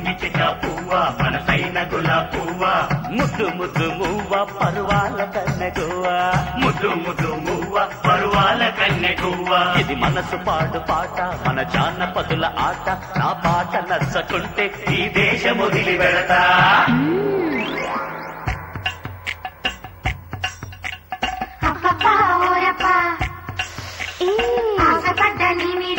ఇటుక పువ్వ మనసైన గులా పువ్వ ముద్దు ముద్దు మువ్వ పరువాల కన్నెగువ ముద్దు ముద్దు మువ్వ పరువాల కన్నె గువ్వ ఇది మనసు పాడు పాట మన జానపదుల ఆట నా పాట నచ్చకుంటే ఈ దేశం వదిలి వెళతా అబ్బబ్బా ఓరబ్బా ఆశపడ్డ నీ మీద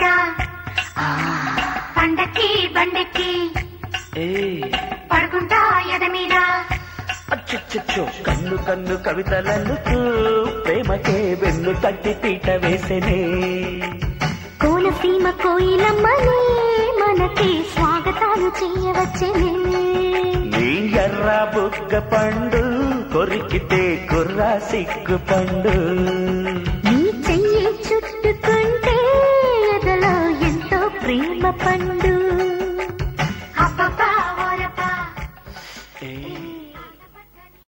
పండక్కి బండెక్కి ఏ పడుకుంటా ఎద మీద అచ్చచ్చచ్చో కన్ను కన్ను కవితలన్నుతూ ప్రేమకే వెన్ను తట్టి పీట వేసెనే కోనసీమ కోయిలమ్మని మనకి స్వాగతాలు చేయవచ్చనే నీ ఎర్ర బుగ్గ పండు కొరికితే కుర్రా సిగ్గు పండు నీ చెయ్యి చుట్టుకుంటే ఎదలో ఎంతో ప్రేమ పండు